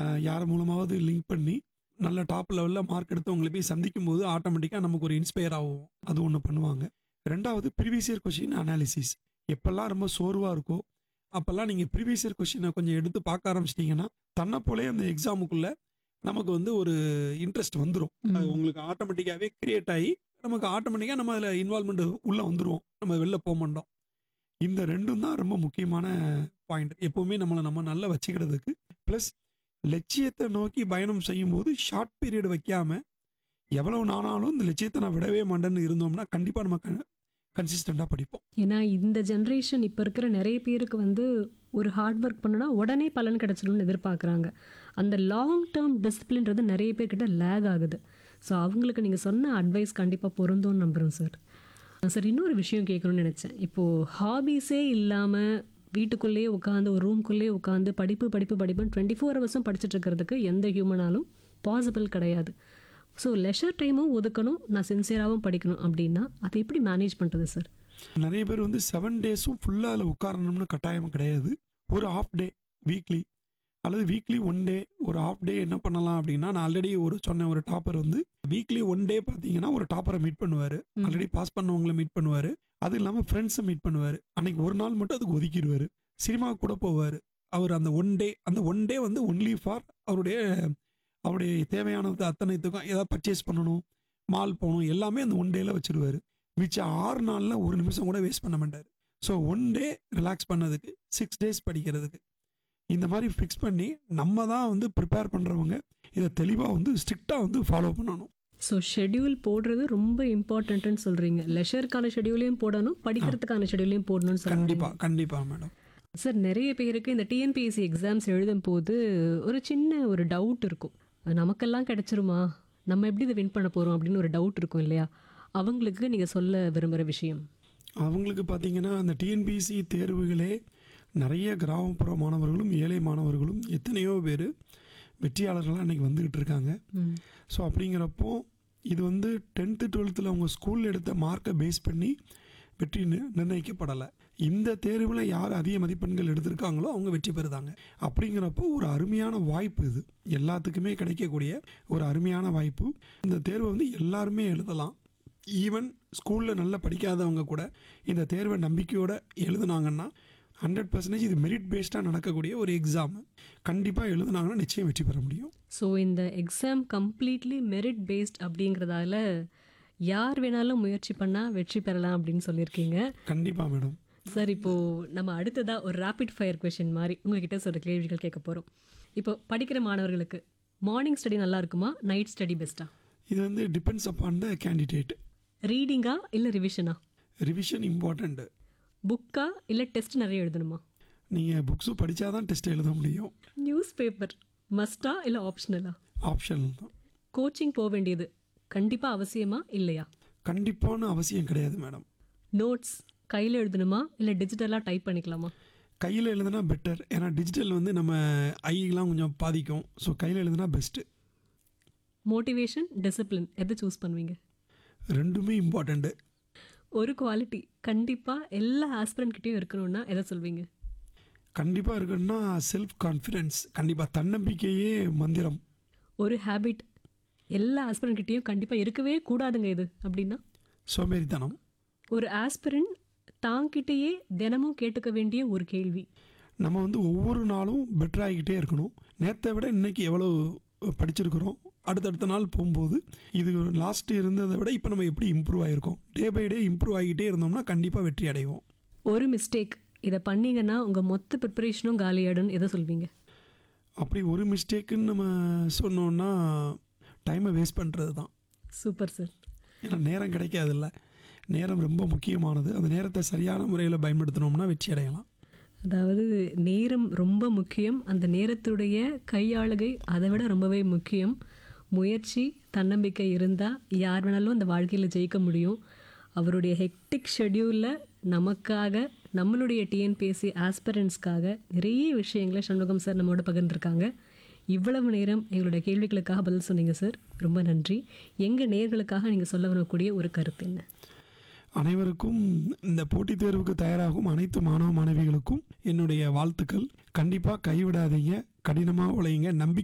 அஹ், யார் மூலமாவது லிங்க் பண்ணி நல்ல டாப் லெவலில் மார்க் எடுத்தவங்களை போய் சந்திக்கும் போது ஆட்டோமேட்டிக்காக நமக்கு ஒரு இன்ஸ்பயர் ஆகும் அது ஒன்று பண்ணுவாங்க ரெண்டாவது ப்ரீவியஸ் இயர் கொஷின் அனாலிசிஸ் எப்பெல்லாம் ரொம்ப சோர்வாக இருக்கோ அப்போல்லாம் நீங்கள் ப்ரீவியஸ் இயர் கொஷினை கொஞ்சம் எடுத்து பார்க்க ஆரம்பிச்சிட்டிங்கன்னா தன்னை போலே அந்த எக்ஸாமுக்குள்ளே நமக்கு வந்து ஒரு இன்ட்ரெஸ்ட் வந்துடும் அது உங்களுக்கு ஆட்டோமேட்டிக்காகவே கிரியேட் ஆகி நமக்கு ஆட்டோமேட்டிக்காக நம்ம அதில் இன்வால்மெண்ட் உள்ளே வந்துருவோம் நம்ம வெளில போக மாட்டோம் இந்த ரெண்டும் தான் ரொம்ப முக்கியமான பாயிண்ட் எப்போவுமே நம்மளை நம்ம நல்லா வச்சுக்கிறதுக்கு ப்ளஸ் லட்சியத்தை நோக்கி பயணம் செய்யும்போது ஷார்ட் பீரியட் வைக்காம எவ்வளவு நானாலும் இந்த லட்சியத்தை நான் விடவே மாட்டேன்னு இருந்தோம்னா கண்டிப்பாக நம்ம கன்சிஸ்டண்டாக படிப்போம் ஏன்னா இந்த ஜென்ரேஷன் இப்போ இருக்கிற நிறைய பேருக்கு வந்து ஒரு ஹார்ட் ஒர்க் பண்ணுனா உடனே பலன் கிடைச்சிடும்னு எதிர்பார்க்குறாங்க அந்த லாங் டேர்ம் டிசிப்ளின்றது நிறைய பேர்கிட்ட லேக் ஆகுது ஸோ அவங்களுக்கு நீங்கள் சொன்ன அட்வைஸ் கண்டிப்பாக பொருந்தும்னு நம்புகிறோம் சார் சார் இன்னொரு விஷயம் கேட்கணும்னு நினச்சேன் இப்போது ஹாபீஸே இல்லாமல் வீட்டுக்குள்ளேயே உட்காந்து ஒரு ரூம்குள்ளேயே உட்காந்து படிப்பு படிப்பு படிப்புன்னு டுவெண்ட்டி ஃபோர் ஹவர்ஸும் படிச்சுட்டு இருக்கிறதுக்கு எந்த ஹியூமனாலும் பாசிபிள் கிடையாது ஸோ லெஷர் டைமும் ஒதுக்கணும் நான் சின்சியராகவும் படிக்கணும் அப்படின்னா அதை எப்படி மேனேஜ் பண்ணுறது சார் நிறைய பேர் வந்து செவன் டேஸும் ஃபுல்லாக அதில் உட்காரணும்னு கட்டாயம் கிடையாது ஒரு ஆஃப் டே வீக்லி அல்லது வீக்லி ஒன் டே ஒரு ஆஃப் டே என்ன பண்ணலாம் அப்படின்னா நான் ஆல்ரெடி ஒரு சொன்ன ஒரு டாப்பர் வந்து வீக்லி ஒன் டே பார்த்தீங்கன்னா ஒரு டாப்பரை மீட் பண்ணுவார் ஆல்ரெடி பாஸ் பண்ணவங்களை மீட் பண்ணுவார் அது இல்லாமல் ஃப்ரெண்ட்ஸை மீட் பண்ணுவார் அன்னைக்கு ஒரு நாள் மட்டும் அதுக்கு ஒதுக்கிடுவார் சினிமாவுக்கு கூட போவார் அவர் அந்த ஒன் டே அந்த ஒன் டே வந்து ஒன்லி ஃபார் அவருடைய அவருடைய தேவையானது அத்தனைத்துக்கும் ஏதாவது பர்ச்சேஸ் பண்ணணும் மால் போகணும் எல்லாமே அந்த ஒன் டேல வச்சிருவாரு மிச்சம் ஆறு நாளில் ஒரு நிமிஷம் கூட வேஸ்ட் பண்ண மாட்டார் ஸோ ஒன் டே ரிலாக்ஸ் பண்ணதுக்கு சிக்ஸ் டேஸ் படிக்கிறதுக்கு இந்த மாதிரி ஃபிக்ஸ் பண்ணி நம்ம தான் வந்து ப்ரிப்பேர் பண்ணுறவங்க இதை தெளிவாக வந்து ஸ்ட்ரிக்டாக வந்து ஃபாலோ பண்ணணும் ஸோ ஷெட்யூல் போடுறது ரொம்ப இம்பார்ட்டன்ட்னு சொல்கிறீங்க லெஷருக்கான ஷெட்யூலையும் போடணும் படிக்கிறதுக்கான ஷெட்யூலையும் போடணும்னு சொல்லுங்க கண்டிப்பாக கண்டிப்பாக மேடம் சார் நிறைய பேருக்கு இந்த டிஎன்பிஎஸ்சி எக்ஸாம்ஸ் எழுதும் போது ஒரு சின்ன ஒரு டவுட் இருக்கும் நமக்கெல்லாம் கிடைச்சிருமா நம்ம எப்படி இதை வின் பண்ண போகிறோம் அப்படின்னு ஒரு டவுட் இருக்கும் இல்லையா அவங்களுக்கு நீங்கள் சொல்ல விரும்புகிற விஷயம் அவங்களுக்கு பார்த்தீங்கன்னா அந்த டிஎன்பிசி தேர்வுகளே நிறைய கிராமப்புற மாணவர்களும் ஏழை மாணவர்களும் எத்தனையோ பேர் வெற்றியாளர்களாக அன்றைக்கி வந்துக்கிட்டு இருக்காங்க ம். ஸோ அப்படிங்கிறப்போ இது வந்து டென்த்து டுவெல்த்தில் அவங்க ஸ்கூலில் எடுத்த மார்க்கை பேஸ் பண்ணி வெற்றி நி- நிர்ணயிக்கப்படலை இந்த தேர்வில் யார் அதிக மதிப்பெண்கள் எடுத்திருக்காங்களோ அவங்க வெற்றி பெறுதாங்க அப்படிங்கிறப்போ ஒரு அருமையான வாய்ப்பு இது எல்லாத்துக்குமே கிடைக்கக்கூடிய ஒரு அருமையான வாய்ப்பு இந்த தேர்வை வந்து எல்லாருமே எழுதலாம் ஈவன் ஸ்கூலில் நல்லா படிக்காதவங்க கூட இந்த தேர்வை நம்பிக்கையோடு எழுதுனாங்கன்னா ஹண்ட்ரட் பர்சன்டேஜ் இது மெரிட் பேஸ்டாக நடக்கக்கூடிய ஒரு எக்ஸாம் கண்டிப்பாக எழுதுனாங்கன்னா நிச்சயம் வெற்றி பெற முடியும் ஸோ இந்த எக்ஸாம் கம்ப்ளீட்லி மெரிட் பேஸ்ட் அப்படிங்கிறதால யார் வேணாலும் முயற்சி பண்ணால் வெற்றி பெறலாம் அப்படின்னு சொல்லியிருக்கீங்க கண்டிப்பாக மேடம் சார் இப்போது நம்ம அடுத்ததாக ஒரு ரேபிட் ஃபயர் கொஷின் மாதிரி உங்ககிட்ட சில கேள்விகள் கேட்க போகிறோம் இப்போ படிக்கிற மாணவர்களுக்கு மார்னிங் ஸ்டடி நல்லா இருக்குமா நைட் ஸ்டடி பெஸ்ட்டா இது வந்து டிபெண்ட்ஸ் அப்பான் த கேண்டிடேட் ரீடிங்கா இல்லை ரிவிஷனா ரிவிஷன் இம்பார்ட்டண்ட்டு புக்கா இல்லை டெஸ்ட் நிறைய எழுதணுமா நீங்கள் புக்ஸு படித்தா தான் டெஸ்ட் எழுத முடியும் நியூஸ் பேப்பர் மஸ்டா இல்லை ஆப்ஷனலா ஆப்ஷனல் தான் கோச்சிங் போக வேண்டியது கண்டிப்பாக அவசியமா இல்லையா கண்டிப்பான அவசியம் கிடையாது மேடம் நோட்ஸ் கையில் எழுதணுமா இல்லை டிஜிட்டலாக டைப் பண்ணிக்கலாமா கையில் எழுதுனா பெட்டர் ஏன்னா டிஜிட்டல் வந்து நம்ம ஐயெல்லாம் கொஞ்சம் பாதிக்கும் ஸோ கையில் எழுதுனா பெஸ்ட்டு மோட்டிவேஷன் டிசிப்ளின் எதை சூஸ் பண்ணுவீங்க ரெண்டுமே இம்பார்ட்டண்ட்டு ஒரு குவாலிட்டி கண்டிப்பாக எல்லா ஆஸ்பிரண்ட் கிட்டேயும் இருக்கணும்னா எதை சொல்வீங்க கண்டிப்பாக இருக்குன்னா செல்ஃப் கான்ஃபிடென்ஸ் கண்டிப்பாக தன்னம்பிக்கையே மந்திரம் ஒரு ஹேபிட் எல்லா ஆஸ்பிரண்ட் கிட்டேயும் கண்டிப்பாக இருக்கவே கூடாதுங்க இது அப்படின்னா சோம்பேறித்தனம் ஒரு ஆஸ்பிரண்ட் தாங்கிட்டேயே தினமும் கேட்டுக்க வேண்டிய ஒரு கேள்வி நம்ம வந்து ஒவ்வொரு நாளும் பெட்டர் ஆகிக்கிட்டே இருக்கணும் நேற்றை விட இன்னைக்கு எவ்வளோ படிச்சிருக்கிறோம் அடுத்தடுத்த நாள் போகும்போது இது லாஸ்ட் இருந்ததை விட இப்போ நம்ம எப்படி இம்ப்ரூவ் ஆகிருக்கோம் டே பை டே இம்ப்ரூவ் ஆகிக்கிட்டே இருந்தோம்னா கண்டிப்பாக வெற்றி அடைவோம் ஒரு மிஸ்டேக் இதை பண்ணீங்கன்னா உங்கள் மொத்த ப்ரிப்பரேஷனும் காலியாடுன்னு எதை சொல்வீங்க அப்படி ஒரு மிஸ்டேக்குன்னு நம்ம சொன்னோன்னா டைமை வேஸ்ட் பண்ணுறது தான் சூப்பர் சார் ஏன்னா நேரம் கிடைக்காதுல்ல நேரம் ரொம்ப முக்கியமானது அந்த நேரத்தை சரியான முறையில் பயன்படுத்தினோம்னா வெற்றி அடையலாம் அதாவது நேரம் ரொம்ப முக்கியம் அந்த நேரத்துடைய கையாளுகை அதை விட ரொம்பவே முக்கியம் முயற்சி தன்னம்பிக்கை இருந்தால் யார் வேணாலும் அந்த வாழ்க்கையில் ஜெயிக்க முடியும் அவருடைய ஹெக்டிக் ஷெட்யூலில் நமக்காக நம்மளுடைய டிஎன்பிஎஸ்சி ஆஸ்பரன்ஸ்க்காக நிறைய விஷயங்களை சண்முகம் சார் நம்மோட பகிர்ந்துருக்காங்க இவ்வளவு நேரம் எங்களுடைய கேள்விகளுக்காக பதில் சொன்னீங்க சார் ரொம்ப நன்றி எங்கள் நேர்களுக்காக நீங்கள் சொல்ல வரக்கூடிய ஒரு கருத்து என்ன அனைவருக்கும் இந்த போட்டித் தேர்வுக்கு தயாராகும் அனைத்து மாணவ மாணவிகளுக்கும் என்னுடைய வாழ்த்துக்கள் கண்டிப்பாக கைவிடாதீங்க கடினமாக உழையுங்க நம்பிக்கை